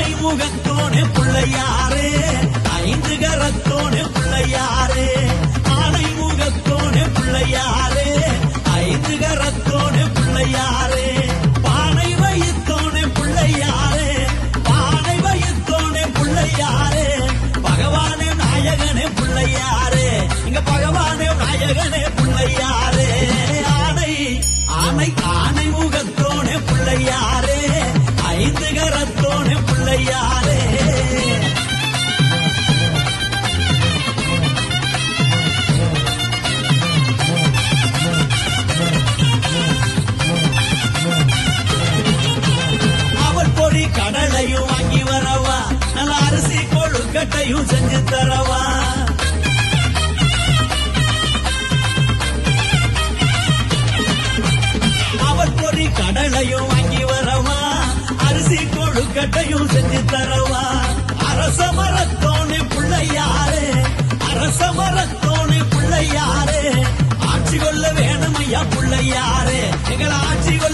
முகத்தோனே பிள்ளையாரே ஐந்து கரத்தோனே பிள்ளையாரே ஆனை முகத்தோனே பிள்ளையாரே ஐந்து கரத்தோனே பிள்ளையாரே பானை வயித்தோனே பிள்ளையாரே பானை வயித்தோனே பிள்ளையாரே பகவானே நாயகனே பிள்ளையாரே இங்க பகவானே நாயகனே பிள்ளையாரே ஆனை ஆனை ஆனை முகத்தோனே பிள்ளையாரே ஐந்து கரத்தோனே பிள்ளையாரே அவள் பொடி கடலையும் வாங்கி வரவா நல்ல அரிசி கொழுக்கட்டையும் செஞ்சு தரவா அவள் பொடி கடலையும் வாங்கி வரவா அரிசி கொழுக்கட்டையும் செஞ்சு தரவா அரச மரத்தோனே பிள்ளையாரே அரச மரத்தோனே பிள்ளையாரே ஆட்சி கொள்ள வேணும் ஐயா பிள்ளையாரே எங்களை ஆட்சி கொள்ள